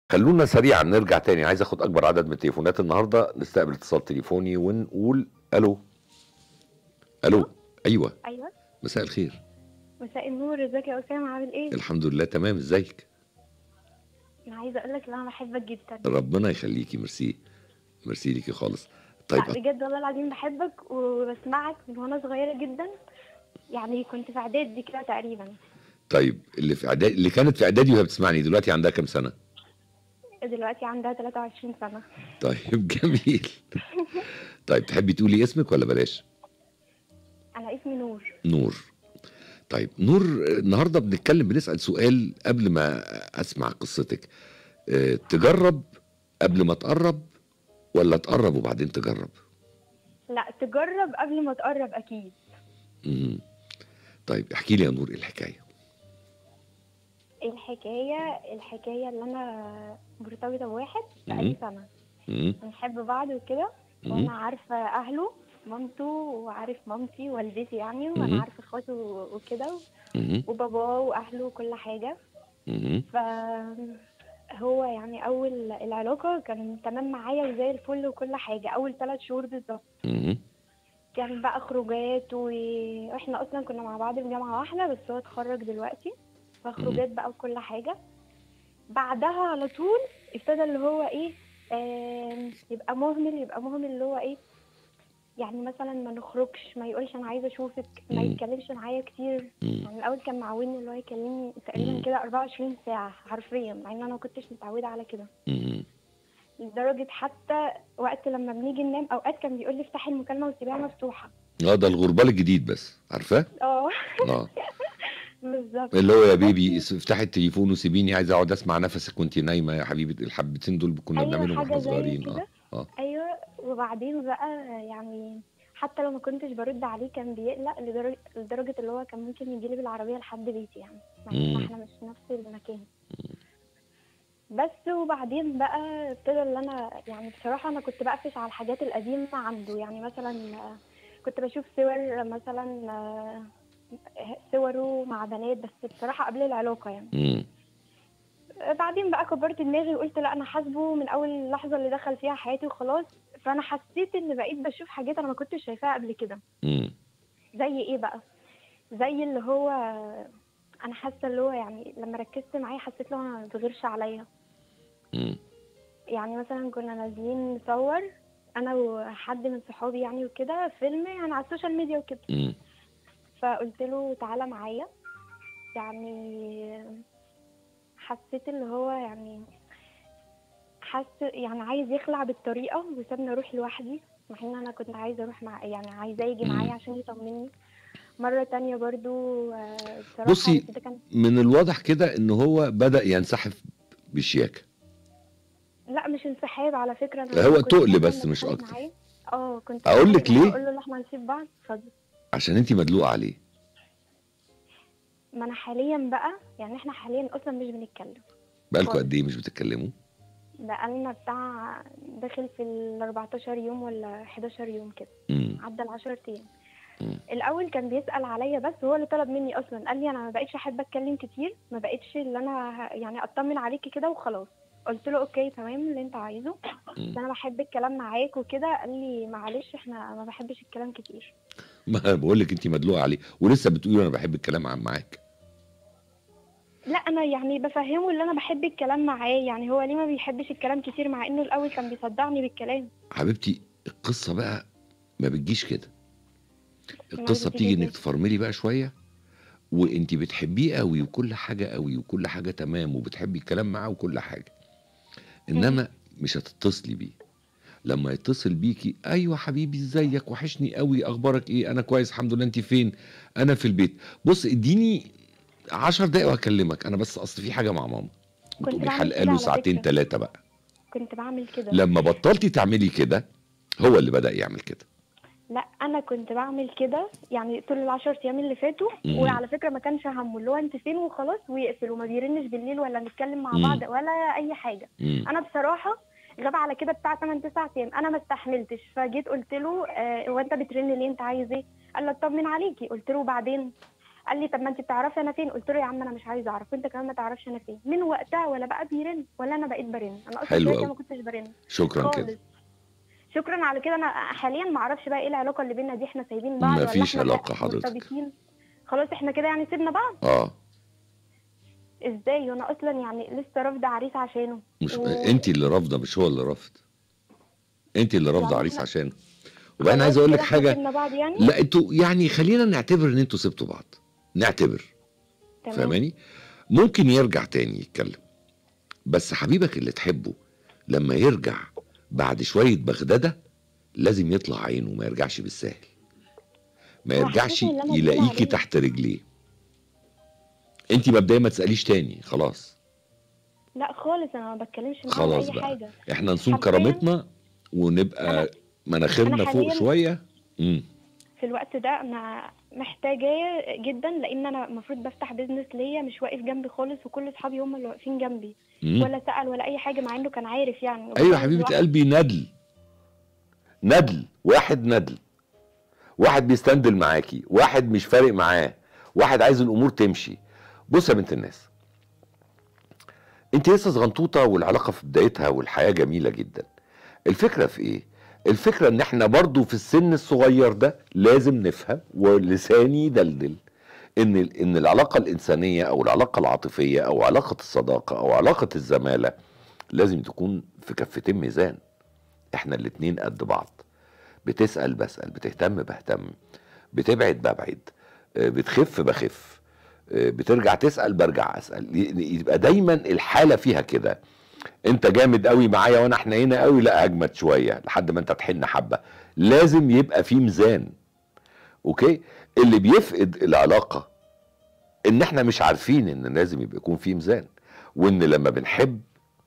خلونا سريعا نرجع تاني عايز اخد اكبر عدد من التليفونات النهارده نستقبل اتصال تليفوني ونقول الو الو ايوه ايوه مساء الخير مساء النور ازيك يا اسامه عامل ايه الحمد لله تمام ازيك انا عايزه اقول لك ان انا بحبك جدا ربنا يخليكي ميرسي ميرسي ليكي خالص طيب لا بجد والله العظيم بحبك وبسمعك من وانا صغيره جدا يعني كنت في اعدادي كده تقريبا طيب اللي في اعدادي اللي كانت في اعدادي وهي بتسمعني دلوقتي عندها كام سنه دلوقتي عندها 23 سنه طيب جميل طيب تحبي تقولي اسمك ولا بلاش انا اسمي نور نور طيب نور النهارده بنتكلم بنسال سؤال قبل ما اسمع قصتك أه تجرب قبل ما تقرب ولا تقرب وبعدين تجرب لا تجرب قبل ما تقرب اكيد مم. طيب احكي لي يا نور ايه الحكايه الحكايه الحكايه اللي انا مرتبطه بواحد مم. بقالي سنه مم. بنحب بعض وكده مم. وانا عارفه اهله مامته وعارف مامتي والدتي يعني مم. وانا عارفه اخواته وكده مم. وباباه واهله وكل حاجه مم. ف هو يعني اول العلاقه كان تمام معايا وزي الفل وكل حاجه اول ثلاث شهور بالظبط مم. كان بقى خروجات واحنا اصلا كنا مع بعض في جامعه واحده بس هو اتخرج دلوقتي فخروجات بقى وكل حاجه بعدها على طول ابتدى اللي هو ايه آم، يبقى مهمل يبقى مهمل اللي هو ايه يعني مثلا ما نخرجش ما يقولش انا عايزه اشوفك ما مم. يتكلمش معايا كتير مم. يعني الاول كان معودني اللي هو يكلمني مم. تقريبا كده 24 ساعه حرفيا مع ان انا ما كنتش متعوده على كده مم. لدرجه حتى وقت لما بنيجي ننام اوقات كان بيقول لي افتحي المكالمه وسيبيها مفتوحه اه ده الغربال الجديد بس عارفاه اه اه بالظبط اللي هو يا بيبي اس- افتحي التليفون وسيبيني عايز اقعد اسمع نفسك وانت نايمه يا حبيبه الحبتين دول كنا ايوه بنعملهم حاجه واحنا زي صغيرين اه كده اه ايوه وبعدين بقى يعني حتى لو ما كنتش برد عليه كان بيقلق لدرجه لدرجه اللي هو كان ممكن يجي لي بالعربيه لحد بيتي يعني مع ان مم. احنا مش نفس المكان بس وبعدين بقى ابتدى اللي انا يعني بصراحه انا كنت بقفش على الحاجات القديمه عنده يعني مثلا آه، كنت بشوف صور مثلا آه، صوره مع بنات بس بصراحه قبل العلاقه يعني مم. بعدين بقى كبرت دماغي وقلت لا انا حاسبه من اول لحظه اللي دخل فيها حياتي وخلاص فانا حسيت ان بقيت بشوف حاجات انا ما كنتش شايفاها قبل كده مم. زي ايه بقى زي اللي هو انا حاسه اللي هو يعني لما ركزت معاه حسيت له ما بيغيرش عليا مم. يعني مثلا كنا نازلين نصور انا وحد من صحابي يعني وكده فيلم يعني على السوشيال ميديا وكده مم. فقلت له تعالى معايا يعني حسيت اللي هو يعني حس يعني عايز يخلع بالطريقة وسابني اروح لوحدي مع ان انا كنت عايزة اروح مع يعني عايزاه يجي مم. معايا عشان يطمني مرة تانية برضو آه، بصراحة بصي بس ده كان من الواضح كده ان هو بدا ينسحب بشياكه لا مش انسحاب على فكرة انا لا، هو كنت تقل ممكن بس مش أتخانق أكتر. معاه. اه كنت أقول لك ممكن ليه؟ اقول له لا احنا نسيب بعض اتفضل عشان انت مدلوقه عليه ما انا حاليا بقى يعني احنا حاليا اصلا مش بنتكلم بقالكوا خالص. قد ايه مش بتتكلموا بقالنا بتاع داخل في ال 14 يوم ولا 11 يوم كده مم. عدى ال 10 ايام مم. الاول كان بيسال عليا بس هو اللي طلب مني اصلا قال لي انا ما بقتش احب اتكلم كتير ما بقتش اللي انا ه- يعني اطمن عليكي كده وخلاص قلت له اوكي تمام اللي انت عايزه مم. بس انا بحب الكلام معاك وكده قال لي معلش احنا ما بحبش الكلام كتير ما بقول لك انت مدلوقه عليه ولسه بتقولي انا بحب الكلام عن معاك لا انا يعني بفهمه اللي انا بحب الكلام معاه يعني هو ليه ما بيحبش الكلام كتير مع انه الاول كان بيصدعني بالكلام حبيبتي القصه بقى ما بتجيش كده أمال القصه بتيجي بتيجي إزاي؟ انك تفرملي بقى شويه وانت بتحبيه قوي وكل حاجه قوي وكل حاجه تمام وبتحبي الكلام معاه وكل حاجه انما مش هتتصلي بيه لما يتصل بيكي ايوه حبيبي ازيك وحشني قوي اخبارك ايه انا كويس الحمد لله انت فين انا في البيت بص اديني عشر دقايق وهكلمك انا بس اصل في حاجه مع ماما كنت وتقومي بعمل حلقه كده له على ساعتين فكرة. ثلاثه بقى كنت بعمل كده لما بطلتي تعملي كده هو اللي بدا يعمل كده لا انا كنت بعمل كده يعني طول العشر ايام اللي فاتوا مم. وعلى فكره ما كانش همه اللي هو انت فين وخلاص ويقفل وما بيرنش بالليل ولا نتكلم مع مم. بعض ولا اي حاجه مم. انا بصراحه غاب على كده بتاع 8 9 ايام انا ما استحملتش فجيت قلت له آه، هو انت بترن ليه انت عايز ايه قال لي اطمن عليكي قلت له بعدين قال لي طب ما انت بتعرفي انا فين قلت له يا عم انا مش عايزه اعرف وانت كمان ما تعرفش انا فين من وقتها ولا بقى بيرن ولا انا بقيت برن انا اصلا حلو كده كده أوي. ما كنتش برن شكرا كده خالص شكرا على كده انا حاليا ما اعرفش بقى ايه العلاقه اللي بينا دي احنا سايبين بعض ولا مفيش احنا علاقة حضرتك. مرتبطين خلاص احنا كده يعني سيبنا بعض اه ازاي وانا اصلا يعني لسه رافضه عريس عشانه مش و- انت اللي رافضه مش هو اللي رافض انت اللي رافضه يعني عريس احنا- عشانه وبعدين خلاص عايز اقول لك كده احنا حاجه سيبنا بعض يعني لا انتوا يعني خلينا نعتبر ان انتوا سبتوا بعض نعتبر تمام فاهماني ممكن يرجع تاني يتكلم بس حبيبك اللي تحبه لما يرجع بعد شويه بغدده لازم يطلع عينه ما يرجعش بالسهل ما أنا يرجعش حسيت إن أنا تقيلة يلاقيكي عليه. تحت رجليه انت مبدئيا ما تساليش تاني خلاص لا خالص انا ما بتكلمش معاه خلاص اي بقى. حاجه احنا نصوم حرفياً كرامتنا ونبقى أنا- مناخيرنا أنا فوق حالياً- شويه امم في الوقت ده انا محتاجاه جدا لان انا المفروض بفتح بيزنس ليا مش واقف جنبي خالص وكل اصحابي هم اللي واقفين جنبي مم. ولا سأل ولا اي حاجه مع انه كان عارف يعني ايوه وبيتجوز حبيبه لوحده. قلبي ندل ندل واحد ندل واحد بيستندل معاكي واحد مش فارق معاه واحد عايز الامور تمشي بص يا بنت الناس انت لسه صغنطوطه والعلاقه في بدايتها والحياه جميله جدا الفكره في ايه الفكره ان احنا برضو في السن الصغير ده لازم نفهم ولساني يدلدل ان ال- ان العلاقه الانسانيه او العلاقه العاطفيه او علاقه الصداقه او علاقه الزماله لازم تكون في كفتين ميزان احنا الاتنين قد بعض بتسأل بسأل بتهتم بهتم بتبعد ببعد آه، بتخف بخف آه، بترجع تسأل برجع أسأل ي- يبقى دايما الحالة فيها كده انت جامد قوي معايا وانا حنينه قوي لا هجمد شويه لحد ما انت تحن حبه لازم يبقى في ميزان اوكي اللي بيفقد العلاقه ان احنا مش عارفين ان لازم يبقى يكون في ميزان وان لما بنحب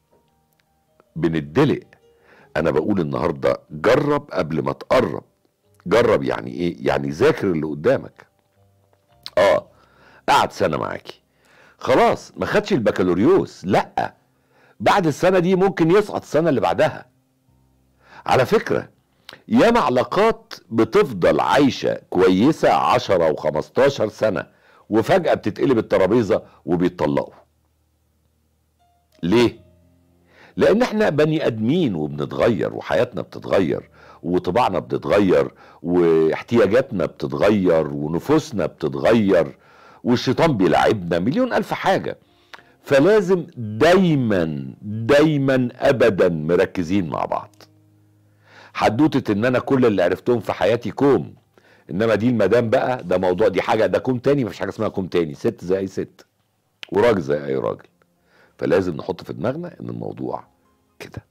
بندلق انا بقول النهارده جرب قبل ما تقرب جرب يعني ايه يعني ذاكر اللي قدامك اه قعد سنه معاكي خلاص ما خدش البكالوريوس لا بعد السنه دي ممكن يسقط السنه اللي بعدها على فكره ياما علاقات بتفضل عايشه كويسه 10 و15 سنه وفجاه بتتقلب الترابيزه وبيتطلقوا ليه لان احنا بني ادمين وبنتغير وحياتنا بتتغير وطباعنا بتتغير واحتياجاتنا بتتغير ونفوسنا بتتغير والشيطان بيلعبنا مليون الف حاجه فلازم دايما دايما ابدا مركزين مع بعض حدوته ان انا كل اللي عرفتهم في حياتي كوم انما دي المدام بقى ده موضوع دي حاجه ده كوم تاني مفيش حاجه اسمها كوم تاني ست زي اي ست وراجل زي اي راجل فلازم نحط في دماغنا ان الموضوع كده